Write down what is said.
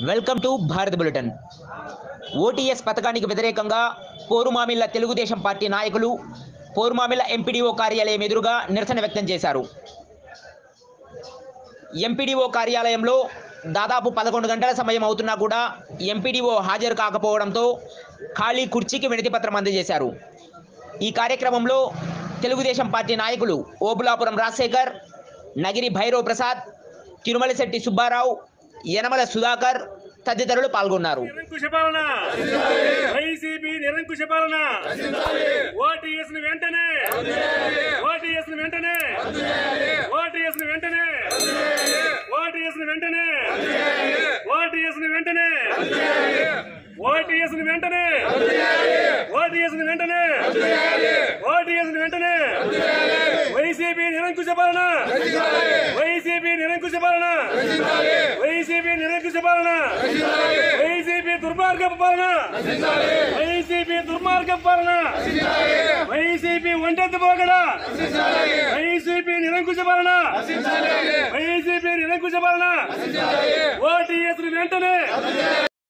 welcome to Bharat bulletin OTS పథకానికి వ్యతిరేకంగా Porumamilla Telugu Desam party నాయకులు పోరుమామిళ్ల ఎంపీడీఓ కార్యాలయం ఎదురుగా నిరసన వ్యక్తం చేశారు ఎంపీడీఓ కార్యాలయంలో దాదాపు పదకొండు గంటల సమయం అవుతున్నా కూడా ఎంపీడీఓ హాజరు కాకపోవడంతో ఖాళీ కుర్చీకి వినతి పత్రం అందజేశారు ఈ కార్యక్రమంలో తెలుగుదేశం పార్టీ నాయకులు ఓబులాపురం రాజశేఖర్ నగిరి భైరవ్ ప్రసాద్ తిరుమలశెట్టి సుబ్బారావు యనమల సుధాకర్ తదితరులు పాల్గొన్నారు నిరంకుశ పాలన వైసీపీ నిరంకుశ పాలన ఓటీఎస్ ని వెంటనే ఓటీఎస్ ని వెంటనే ఓటీఎస్ ని వెంటనే ఓటీఎస్ ని వెంటనే ఓటీఎస్ ని వెంటనే ఓటీఎస్ ని వెంటనే ఓటీఎస్ ని వెంటనే ఓటీఎస్ ని వెంటనే వైసీపీ నిరంకుశ పాలన వైసీపీ నిరంకుశ పాలన వైసీపీ నిరంకుశ పాలన వైసీపీ దుర్మార్గపు పాలన వైసీపీ దుర్మార్గపు పాలన వైసీపీ ఒంటెత్తు పోగడ వైసీపీ నిరంకుశ పాలన వైసీపీ నిరంకుశ పాలన ఓటీఎస్ ని వెంటనే